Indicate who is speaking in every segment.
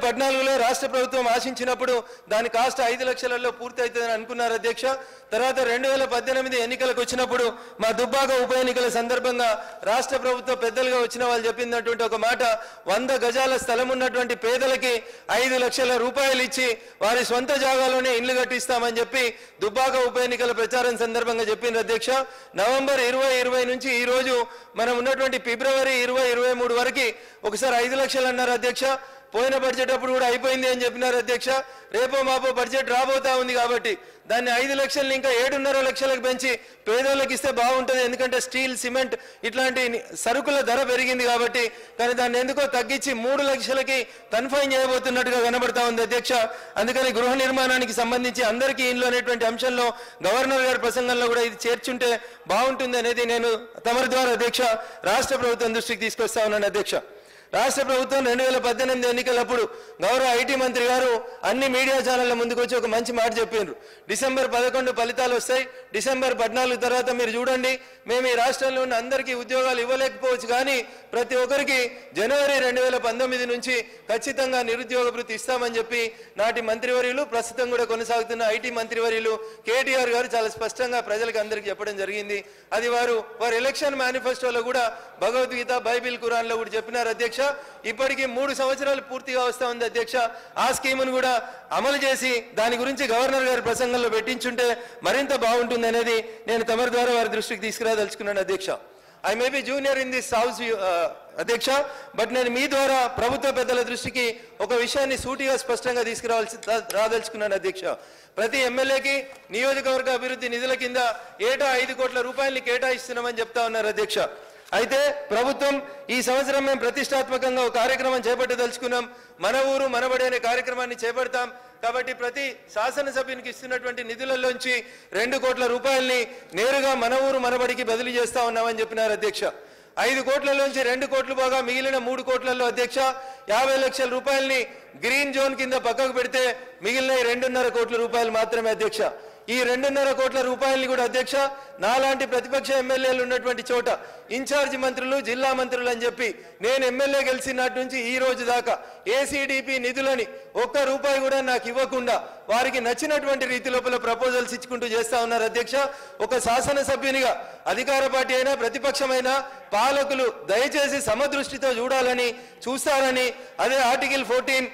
Speaker 1: పద్నాలుగులో రాష్ట్ర ప్రభుత్వం ఆశించినప్పుడు దాని కాస్ట్ ఐదు లక్షలలో పూర్తి అవుతుందని అనుకున్నారు అధ్యక్ష తర్వాత రెండు వేల పద్దెనిమిది ఎన్నికలకు వచ్చినప్పుడు మా దుబ్బాక ఉప ఎన్నికల సందర్భంగా రాష్ట్ర ప్రభుత్వ పెద్దలుగా వచ్చిన వాళ్ళు చెప్పినటువంటి ఒక మాట వంద గజాల స్థలం ఉన్నటువంటి పేదలకి ఐదు లక్షల రూపాయలు ఇచ్చి వారి సొంత జాగాలోనే ఇండ్లు కట్టిస్తామని చెప్పి దుబ్బాక ఉప ఎన్నికల ప్రచారం సందర్భంగా చెప్పింది అధ్యక్ష నవంబర్ ఇరవై ఇరవై నుంచి ఈ రోజు మనం ఉన్నటువంటి ఫిబ్రవరి ఇరవై ఇరవై మూడు వరకు ఒకసారి ఐదు లక్షలు అన్నారు అధ్యక్ష పోయిన బడ్జెట్ అప్పుడు కూడా అయిపోయింది అని చెప్పినారు అధ్యక్ష రేపో మాపో బడ్జెట్ రాబోతా ఉంది కాబట్టి దాన్ని ఐదు లక్షల్ని ఇంకా ఏడున్నర లక్షలకు పెంచి పేదోళ్ళకి ఇస్తే బాగుంటుంది ఎందుకంటే స్టీల్ సిమెంట్ ఇట్లాంటి సరుకుల ధర పెరిగింది కాబట్టి కానీ దాన్ని ఎందుకో తగ్గించి మూడు లక్షలకి కన్ఫైన్ చేయబోతున్నట్టుగా కనబడతా ఉంది అధ్యక్ష అందుకని గృహ నిర్మాణానికి సంబంధించి అందరికీ ఇంట్లో అనేటువంటి అంశంలో గవర్నర్ గారి ప్రసంగంలో కూడా ఇది చేర్చుంటే బాగుంటుంది అనేది నేను తమరి ద్వారా అధ్యక్ష రాష్ట్ర ప్రభుత్వం దృష్టికి తీసుకొస్తా ఉన్నాను అధ్యక్ష రాష్ట్ర ప్రభుత్వం రెండు వేల పద్దెనిమిది ఎన్నికలప్పుడు గౌరవ ఐటీ మంత్రి గారు అన్ని మీడియా ఛానళ్ల ముందుకు వచ్చి ఒక మంచి మాట చెప్పిండ్రు డిసెంబర్ పదకొండు ఫలితాలు వస్తాయి డిసెంబర్ పద్నాలుగు తర్వాత మీరు చూడండి మేము ఈ రాష్ట్రంలో ఉన్న అందరికీ ఉద్యోగాలు ఇవ్వలేకపోవచ్చు కానీ ప్రతి ఒక్కరికి జనవరి రెండు వేల పంతొమ్మిది నుంచి ఖచ్చితంగా నిరుద్యోగ భృతి ఇస్తామని చెప్పి నాటి మంత్రివర్యులు ప్రస్తుతం కూడా కొనసాగుతున్న ఐటీ మంత్రివర్యులు కేటీఆర్ గారు చాలా స్పష్టంగా ప్రజలకు అందరికీ చెప్పడం జరిగింది అది వారు వారి ఎలక్షన్ మేనిఫెస్టోలో కూడా భగవద్గీత బైబిల్ ఖురాన్లో కూడా చెప్పినారు అధ్యక్ష ఇప్పటికీ మూడు సంవత్సరాలు పూర్తిగా వస్తా ఉంది అధ్యక్ష ఆ స్కీమును కూడా అమలు చేసి దాని గురించి గవర్నర్ గారి ప్రసంగంలో పెట్టించుంటే మరింత బాగుంటుంది అనేది నేను తమరి ద్వారా వారి దృష్టికి తీసుకురాదలుచుకున్నాను అధ్యక్ష I may be junior in this house అధ్యక్ష బట్ నేను మీ ద్వారా ప్రభుత్వ పెద్దల దృష్టికి ఒక విషయాన్ని సూటిగా స్పష్టంగా తీసుకురావాల్సి రాదలుచుకున్నాను అధ్యక్ష ప్రతి ఎమ్మెల్యేకి నియోజకవర్గ అభివృద్ధి నిధుల కింద ఏటా ఐదు కోట్ల రూపాయలని కేటాయిస్తున్నామని చెప్తా ఉన్నారు అధ్యక్ష అయితే ప్రభుత్వం ఈ సంవత్సరం మేము ప్రతిష్టాత్మకంగా ఒక కార్యక్రమం చేపట్టదలుచుకున్నాం మన ఊరు మనబడి అనే కార్యక్రమాన్ని చేపడతాం కాబట్టి ప్రతి శాసనసభ్యునికి ఇస్తున్నటువంటి నిధులలోంచి రెండు కోట్ల రూపాయల్ని నేరుగా మన ఊరు మనబడికి బదిలీ చేస్తా ఉన్నామని చెప్పినారు అధ్యక్ష ఐదు కోట్లలోంచి రెండు కోట్లు పోగా మిగిలిన మూడు కోట్లలో అధ్యక్ష యాభై లక్షల రూపాయల్ని గ్రీన్ జోన్ కింద పక్కకు పెడితే మిగిలిన ఈ రెండున్నర కోట్ల రూపాయలు మాత్రమే అధ్యక్ష ఈ రెండున్నర కోట్ల రూపాయల్ని కూడా అధ్యక్ష నాలాంటి ప్రతిపక్ష ఎమ్మెల్యేలు ఉన్నటువంటి చోట ఇన్ఛార్జి మంత్రులు జిల్లా మంత్రులు అని చెప్పి నేను ఎమ్మెల్యే గెలిచినటి నుంచి ఈ రోజు దాకా ఏసీడీపీ నిధులని ఒక్క రూపాయి కూడా నాకు ఇవ్వకుండా వారికి నచ్చినటువంటి రీతి లోపల ప్రపోజల్స్ ఇచ్చుకుంటూ చేస్తా ఉన్నారు అధ్యక్ష ఒక శాసనసభ్యునిగా అధికార పార్టీ అయినా ప్రతిపక్షమైనా పాలకులు దయచేసి సమదృష్టితో చూడాలని చూస్తారని అదే ఆర్టికల్ ఫోర్టీన్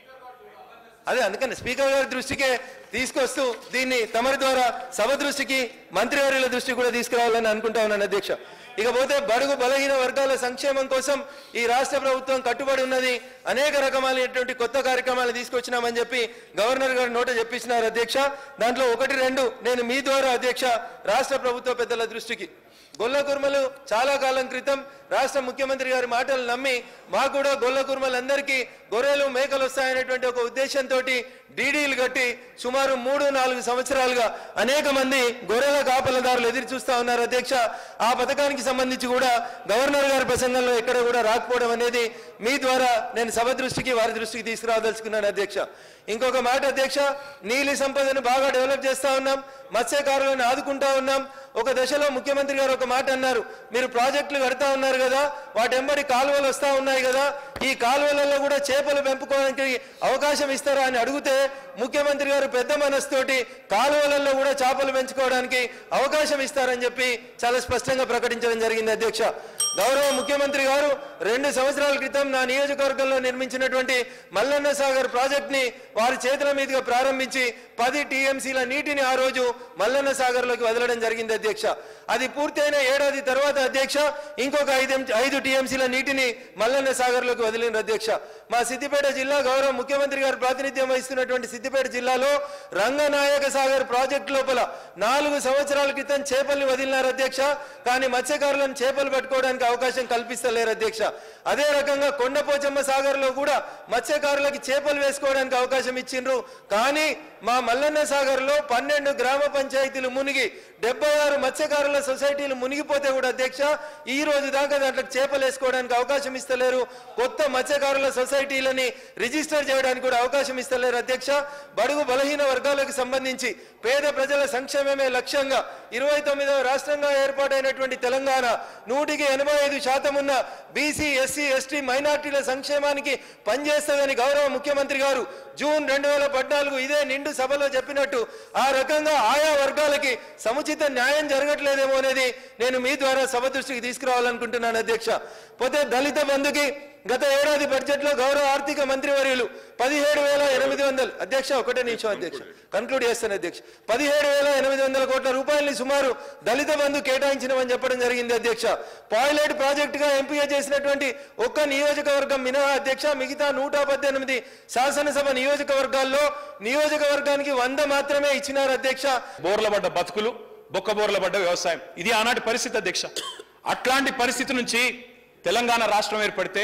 Speaker 1: అదే అందుకని స్పీకర్ గారి దృష్టికే తీసుకొస్తూ దీన్ని తమరి ద్వారా సభ దృష్టికి మంత్రివర్యుల దృష్టికి కూడా తీసుకురావాలని అనుకుంటా ఉన్నాను అధ్యక్ష ఇకపోతే బడుగు బలహీన వర్గాల సంక్షేమం కోసం ఈ రాష్ట్ర ప్రభుత్వం కట్టుబడి ఉన్నది అనేక రకమైనటువంటి కొత్త కార్యక్రమాలు తీసుకొచ్చినామని చెప్పి గవర్నర్ గారు నోట చెప్పించినారు అధ్యక్ష దాంట్లో ఒకటి రెండు నేను మీ ద్వారా అధ్యక్ష రాష్ట్ర ప్రభుత్వ పెద్దల దృష్టికి గొల్ల కుర్మలు చాలా కాలం క్రితం రాష్ట్ర ముఖ్యమంత్రి గారి మాటలు నమ్మి మాకు కూడా గొల్ల కుర్మలందరికీ గొర్రెలు మేకలు వస్తాయనేటువంటి ఒక ఉద్దేశంతో డీడీలు కట్టి సుమారు మూడు నాలుగు సంవత్సరాలుగా అనేక మంది గొర్రెల కాపలదారులు ఎదురు చూస్తా ఉన్నారు అధ్యక్ష ఆ పథకానికి సంబంధించి కూడా గవర్నర్ గారి ప్రసంగంలో ఎక్కడ కూడా రాకపోవడం అనేది మీ ద్వారా నేను సభ దృష్టికి వారి దృష్టికి తీసుకురాదలుచుకున్నాను అధ్యక్ష ఇంకొక మాట అధ్యక్ష నీలి సంపదను బాగా డెవలప్ చేస్తా ఉన్నాం మత్స్యకారులను ఆదుకుంటా ఉన్నాం ఒక దశలో ముఖ్యమంత్రి గారు ఒక మాట అన్నారు మీరు ప్రాజెక్టులు కడతా ఉన్నారు కదా వాటి ఎంబడి కాలువలు వస్తా ఉన్నాయి కదా ఈ కాలువలలో కూడా చేపలు పెంపుకోవడానికి అవకాశం ఇస్తారా అని అడిగితే ముఖ్యమంత్రి గారు పెద్ద మనసుతోటి కాలువలలో కూడా చేపలు పెంచుకోవడానికి అవకాశం ఇస్తారని చెప్పి చాలా స్పష్టంగా ప్రకటించడం జరిగింది అధ్యక్ష గౌరవ ముఖ్యమంత్రి గారు రెండు సంవత్సరాల క్రితం నా నియోజకవర్గంలో నిర్మించినటువంటి మల్లన్న సాగర్ ప్రాజెక్ట్ ని వారి చేతుల మీదుగా ప్రారంభించి పది టీఎంసీల నీటిని ఆ రోజు మల్లన్న సాగర్ లోకి వదలడం జరిగింది అధ్యక్ష అది పూర్తయిన ఏడాది తర్వాత అధ్యక్ష ఇంకొక ఐదు ఐదు టీఎంసీల నీటిని మల్లన్న సాగర్ లోకి వదిలిన అధ్యక్ష మా సిద్దిపేట జిల్లా గౌరవ ముఖ్యమంత్రి గారు ప్రాతినిధ్యం వహిస్తున్నటువంటి సిద్దిపేట జిల్లాలో రంగనాయక సాగర్ ప్రాజెక్టు లోపల నాలుగు సంవత్సరాల క్రితం చేపల్ని వదిలినారు అధ్యక్ష కానీ మత్స్యకారులను చేపలు పట్టుకోవడానికి అవకాశం కల్పిస్తలేరు అధ్యక్ష అదే రకంగా కొండపోచమ్మ సాగర్ లో కూడా మత్స్యకారులకి చేపలు వేసుకోవడానికి అవకాశం ఇచ్చిండ్రు కానీ మా మల్లన్న సాగర్ లో పన్నెండు గ్రామ పంచాయతీలు మునిగి డెబ్బై ఆరు మత్స్యకారుల సొసైటీలు మునిగిపోతే కూడా అధ్యక్ష ఈ రోజు దాకా దాంట్లో చేపలు వేసుకోవడానికి అవకాశం ఇస్తలేరు కొత్త మత్స్యకారుల సొసైటీలని రిజిస్టర్ చేయడానికి కూడా అవకాశం ఇస్తలేరు అధ్యక్ష బడుగు బలహీన వర్గాలకు సంబంధించి పేద ప్రజల సంక్షేమమే లక్ష్యంగా ఇరవై తొమ్మిదవ రాష్ట్రంగా ఏర్పాటైనటువంటి తెలంగాణ నూటికి ఎనభై ఐదు శాతం ఉన్న బీసీ ఎస్సీ ఎస్టీ మైనార్టీల సంక్షేమానికి పనిచేస్తుందని గౌరవ ముఖ్యమంత్రి గారు జూన్ రెండు వేల పద్నాలుగు ఇదే నిండు సభలో చెప్పినట్టు ఆ రకంగా ఆయా వర్గాలకి సముచిత న్యాయం జరగట్లేదేమో అనేది నేను మీ ద్వారా సభ దృష్టికి తీసుకురావాలనుకుంటున్నాను అధ్యక్ష పోతే దళిత బంధుకి గత ఏడాది బడ్జెట్లో గౌరవ ఆర్థిక మంత్రి వర్యులు పదిహేడు వేల ఎనిమిది వందలు అధ్యక్ష ఒకటే నిమిషం అధ్యక్ష కన్క్లూడ్ చేస్తాను అధ్యక్ష పదిహేడు వేల ఎనిమిది వందల కోట్ల రూపాయలని సుమారు దళిత బంధు కేటాయించినమని చెప్పడం జరిగింది అధ్యక్ష పాయిలెట్ ప్రాజెక్టుగా ఎంపిక చేసినటువంటి ఒక్క నియోజకవర్గం మినహా అధ్యక్ష మిగతా నూట పద్దెనిమిది శాసనసభ నియోజకవర్గాల్లో నియోజకవర్గానికి వంద మాత్రమే ఇచ్చినారు అధ్యక్ష
Speaker 2: బోర్ల పడ్డ బతుకులు బొక్క బోర్ల పడ్డ వ్యవసాయం ఇది ఆనాటి పరిస్థితి అధ్యక్ష అట్లాంటి పరిస్థితి నుంచి తెలంగాణ రాష్ట్రం ఏర్పడితే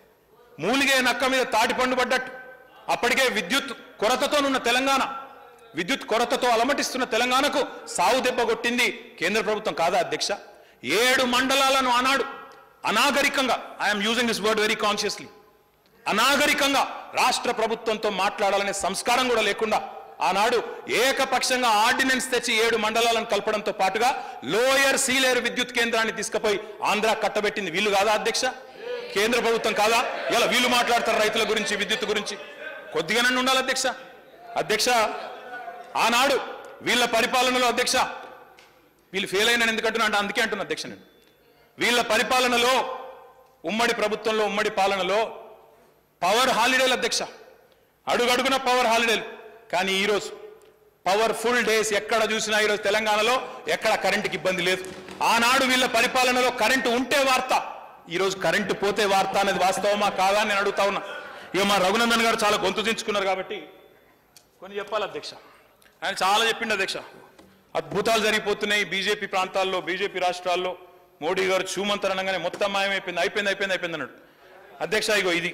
Speaker 2: మూలిగే నక్క మీద తాటి పండు పడ్డట్టు అప్పటికే విద్యుత్ కొరతతోనున్న తెలంగాణ విద్యుత్ కొరతతో అలమటిస్తున్న తెలంగాణకు సావు దెబ్బ కొట్టింది కేంద్ర ప్రభుత్వం కాదా అధ్యక్ష ఏడు మండలాలను ఆనాడు అనాగరికంగా I'm using this word very consciously అనాగరికంగా రాష్ట్ర ప్రభుత్వంతో మాట్లాడాలనే సంస్కారం కూడా లేకుండా ఆనాడు ఏకపక్షంగా ఆర్డినెన్స్ తెచ్చి ఏడు మండలాలను కలపడంతో పాటుగా లోయర్ సీలేరు విద్యుత్ కేంద్రాన్ని తీసుకుపోయి ఆంధ్ర కట్టబెట్టింది వీళ్ళు కాదా అధ్యక్ష కేంద్ర ప్రభుత్వం కాదా ఇలా వీళ్ళు మాట్లాడతారు రైతుల గురించి విద్యుత్ గురించి కొద్దిగానే ఉండాలి అధ్యక్ష అధ్యక్ష ఆనాడు వీళ్ళ పరిపాలనలో అధ్యక్ష వీళ్ళు ఫెయిల్ అయిన ఎందుకంటున్నా అంటే అందుకే అంటున్నా అధ్యక్ష నేను వీళ్ళ పరిపాలనలో ఉమ్మడి ప్రభుత్వంలో ఉమ్మడి పాలనలో పవర్ హాలిడేలు అధ్యక్ష అడుగడుగున పవర్ హాలిడేలు కానీ ఈరోజు పవర్ఫుల్ డేస్ ఎక్కడ చూసినా ఈరోజు తెలంగాణలో ఎక్కడ కరెంటుకి ఇబ్బంది లేదు ఆనాడు వీళ్ళ పరిపాలనలో కరెంటు ఉంటే వార్త ఈరోజు కరెంటు పోతే వార్త అనేది వాస్తవమా కాదా అని నేను అడుగుతా ఉన్నా ఇక మా రఘునందన్ గారు చాలా గొంతు దించుకున్నారు కాబట్టి కొన్ని చెప్పాలి అధ్యక్ష ఆయన చాలా చెప్పిండు అధ్యక్ష అద్భుతాలు జరిగిపోతున్నాయి బీజేపీ ప్రాంతాల్లో బీజేపీ రాష్ట్రాల్లో మోడీ గారు చూమంతరణంగానే మొత్తం మాయమైపోయింది అయిపోయింది అయిపోయింది అయిపోయింది అన్నాడు అధ్యక్ష ఇగో ఇది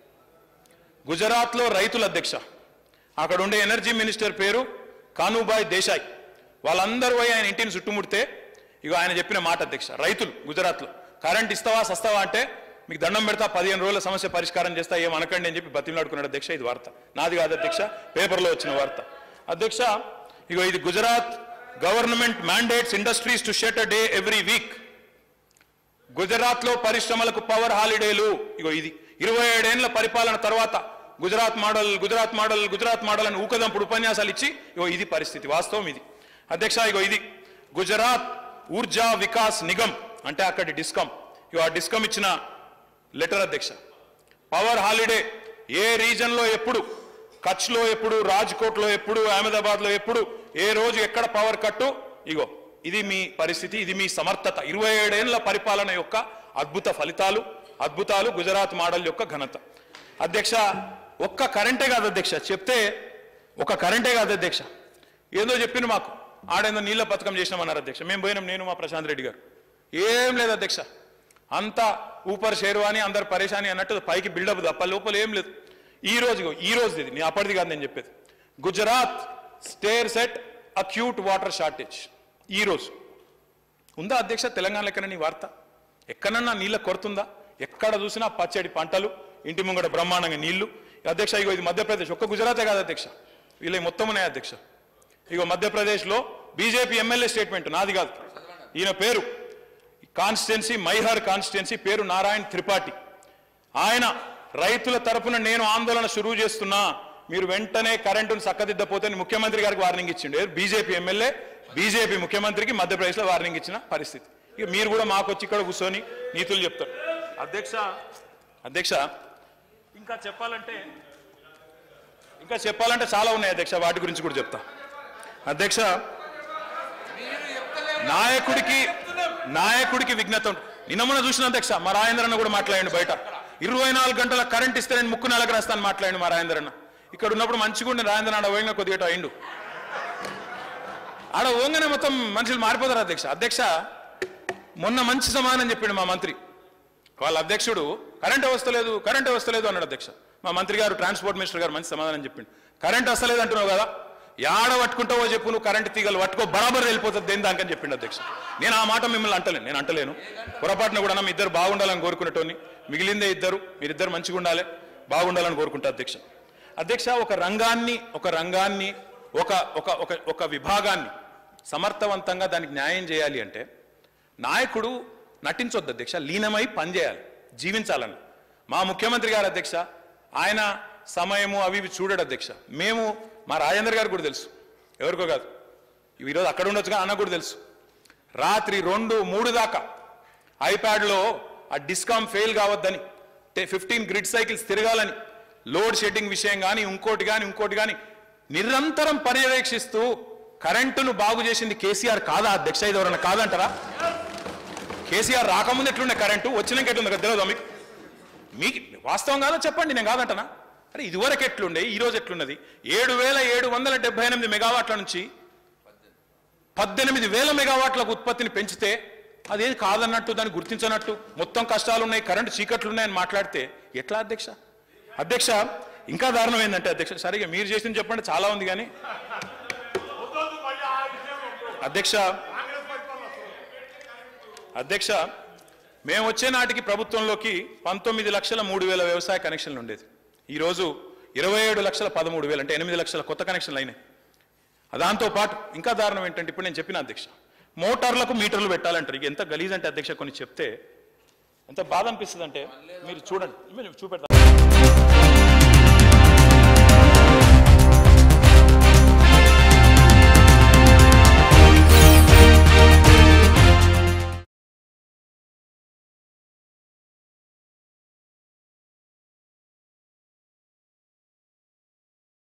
Speaker 2: గుజరాత్లో రైతుల అధ్యక్ష అక్కడ ఉండే ఎనర్జీ మినిస్టర్ పేరు కానూబాయ్ దేశాయ్ వాళ్ళందరూ పోయి ఆయన ఇంటిని చుట్టుముడితే ఇగో ఆయన చెప్పిన మాట అధ్యక్ష రైతులు గుజరాత్లో కరెంట్ ఇస్తావా సస్తావా అంటే మీకు దండం పెడతా పదిహేను రోజుల సమస్య పరిష్కారం చేస్తా ఏం అనకండి అని చెప్పి బతిమలాడుకున్నాడు అధ్యక్ష ఇది వార్త నాది కాదు అధ్యక్ష పేపర్లో వచ్చిన వార్త అధ్యక్ష ఇగో ఇది Gujarat government mandates industries to shut a day every week Gujarat లో పరిశ్రమలకు పవర్ హాలిడేలు ఇగో ఇది ఇరవై ఏడేళ్ల పరిపాలన తర్వాత Gujarat model Gujarat model Gujarat model అని ఊకదంపుడు ఉపన్యాసాలు ఇచ్చి ఇగో ఇది పరిస్థితి వాస్తవం ఇది అధ్యక్ష ఇగో ఇది గుజరాత్ ఊర్జా వికాస్ నిగమ్ అంటే అక్కడి డిస్కమ్ ఇగో ఆ డిస్కమ్ ఇచ్చిన లెటర్ అధ్యక్ష పవర్ హాలిడే ఏ రీజన్ లో ఎప్పుడు కచ్ లో ఎప్పుడు రాజ్కోట్ లో ఎప్పుడు అహ్మదాబాద్ లో ఎప్పుడు ఏ రోజు ఎక్కడ పవర్ కట్టు ఇగో ఇది మీ పరిస్థితి ఇది మీ సమర్థత ఇరవై ఏడేళ్ల పరిపాలన యొక్క అద్భుత ఫలితాలు అద్భుతాలు గుజరాత్ మోడల్ యొక్క ఘనత అధ్యక్ష ఒక్క కరెంటే కాదు అధ్యక్ష చెప్తే ఒక కరెంటే కాదు అధ్యక్ష ఏదో చెప్పిండు మాకు ఆడేందో నీళ్ళ పథకం చేసినామన్నారు అధ్యక్ష మేము పోయినాం నేను మా ప్రశాంత్ రెడ్డి గారు ఏం లేదు అధ్యక్ష అంతా ఊపర్ షేర్వాని అందరు పరేషాని అన్నట్టు పైకి బిల్డప్ తప్ప లోపల ఏం లేదు ఈ రోజు ఈ రోజు ఇది నేను అప్పటిది కాదు నేను చెప్పేది Gujarat stares at acute water shortage ఈ రోజు ఉందా అధ్యక్ష తెలంగాణ ఎక్కడ నీ వార్త ఎక్కడన్నా నీళ్ళ కొరతుందా ఎక్కడ చూసినా పచ్చడి పంటలు ఇంటి ముంగట బ్రహ్మాండంగా నీళ్లు అధ్యక్ష ఇగో ఇది మధ్యప్రదేశ్ ఒక్క గుజరాతే కాదు అధ్యక్ష వీళ్ళకి మొత్తం ఉన్నాయి అధ్యక్ష ఇగో మధ్యప్రదేశ్లో బీజేపీ ఎమ్మెల్యే స్టేట్మెంట్ నాది కాదు ఈయన పేరు కాన్స్టిట్యున్సీ మైహర్ కాన్స్టిట్యున్సీ పేరు నారాయణ్ త్రిపాఠి ఆయన రైతుల తరపున నేను ఆందోళన షురువు చేస్తున్నా మీరు వెంటనే కరెంటును చక్కదిద్దపోతే అని ముఖ్యమంత్రి గారికి వార్నింగ్ ఇచ్చిండు బీజేపీ ఎమ్మెల్యే బీజేపీ ముఖ్యమంత్రికి మధ్యప్రదేశ్లో వార్నింగ్ ఇచ్చిన పరిస్థితి ఇక మీరు కూడా మాకు వచ్చి ఇక్కడ కూర్చొని నీతులు చెప్తారు అధ్యక్ష అధ్యక్ష ఇంకా చెప్పాలంటే ఇంకా చెప్పాలంటే చాలా ఉన్నాయి అధ్యక్ష వాటి గురించి కూడా చెప్తా అధ్యక్ష నాయకుడికి నాయకుడికి విఘ్నత ఉంటుంది. నిన్న మొన్న చూసిన అధ్యక్ష మా రాజేంద్ర అన్న కూడా మాట్లాడండి బయట ఇరవై నాలుగు గంటల కరెంట్ ఇస్తే నేను ముక్కు నెలకు రాస్తాను మాట్లాడండి మా రాజేంద్ర అన్న ఇక్కడ ఉన్నప్పుడు మంచిగా ఉండి రాజేంద్ర ఆడ పోయినా కొద్దిగా అయిండు ఆడ ఓంగనే మొత్తం మనుషులు మారిపోతారు అధ్యక్ష అధ్యక్ష మొన్న మంచి సమాధానం చెప్పిండు మా మంత్రి వాళ్ళ అధ్యక్షుడు కరెంట్ వస్తలేదు కరెంట్ వస్తలేదు అన్నాడు అధ్యక్ష మా మంత్రి గారు ట్రాన్స్పోర్ట్ మినిస్టర్ గారు మంచి సమాధానం చెప్పిండు కరెంట్ వస్తలేదు అంటున్నావు కదా యాడ పట్టుకుంటావో చెప్పు నువ్వు కరెంట్ తీగలు పట్టుకో బరాబర్ వెళ్ళిపోతుంది దేని దానికని చెప్పిండు అధ్యక్ష నేను ఆ మాట మిమ్మల్ని అంటలేను నేను అంటలేను పొరపాటున కూడా మీ ఇద్దరు బాగుండాలని కోరుకునేటోని మిగిలిందే ఇద్దరు మీరిద్దరు మంచిగా ఉండాలి బాగుండాలని కోరుకుంటా అధ్యక్ష అధ్యక్ష ఒక రంగాన్ని ఒక రంగాన్ని ఒక ఒక ఒక ఒక విభాగాన్ని సమర్థవంతంగా దానికి న్యాయం చేయాలి అంటే నాయకుడు నటించొద్దు అధ్యక్ష లీనమై పనిచేయాలి జీవించాలని మా ముఖ్యమంత్రి గారు అధ్యక్ష ఆయన సమయము అవి ఇవి చూడడు అధ్యక్ష మేము మా రాజేందర్ గారు కూడా తెలుసు ఎవరికో కాదు ఈరోజు అక్కడ ఉండొచ్చు కానీ అన్న కూడా తెలుసు రాత్రి రెండు మూడు దాకా ఐప్యాడ్లో ఆ డిస్కామ్ ఫెయిల్ కావద్దని ఫిఫ్టీన్ గ్రిడ్ సైకిల్స్ తిరగాలని లోడ్ షెడ్డింగ్ విషయం కానీ ఇంకోటి కానీ ఇంకోటి కానీ నిరంతరం పర్యవేక్షిస్తూ కరెంటును బాగు చేసింది కేసీఆర్ కాదా అధ్యక్ష ఇది ఎవరన్నా కాదంటారా కేసీఆర్ రాకముందు ఎట్లుండే కరెంటు వచ్చినాక ఎట్లుంది కదా తెలియదా మీకు మీకు వాస్తవం కాదో చెప్పండి నేను కాదంటనా అరే ఇదివరకు ఎట్లుండే ఈ రోజు ఎట్లున్నది ఏడు వేల ఏడు వందల డెబ్బై ఎనిమిది మెగావాట్ల నుంచి పద్దెనిమిది వేల మెగావాట్లకు ఉత్పత్తిని పెంచితే అదేది కాదన్నట్టు దాన్ని గుర్తించనట్టు మొత్తం కష్టాలు ఉన్నాయి కరెంటు చీకట్లు ఉన్నాయని మాట్లాడితే ఎట్లా అధ్యక్ష అధ్యక్ష ఇంకా దారుణం ఏంటంటే అధ్యక్ష సరిగా మీరు చేసింది చెప్పండి చాలా ఉంది కానీ అధ్యక్ష అధ్యక్ష మేము వచ్చే నాటికి ప్రభుత్వంలోకి పంతొమ్మిది లక్షల మూడు వేల వ్యవసాయ కనెక్షన్లు ఉండేది ఈరోజు ఇరవై ఏడు లక్షల పదమూడు వేలు అంటే ఎనిమిది లక్షల కొత్త కనెక్షన్లు అయినాయి దాంతో పాటు ఇంకా దారుణం ఏంటంటే ఇప్పుడు నేను చెప్పిన అధ్యక్ష మోటార్లకు మీటర్లు పెట్టాలంటారు ఇక ఎంత గలీజ్ అంటే అధ్యక్ష కొన్ని చెప్తే ఎంత బాధ అనిపిస్తుంది అంటే మీరు చూడండి మీరు చూపెడతారు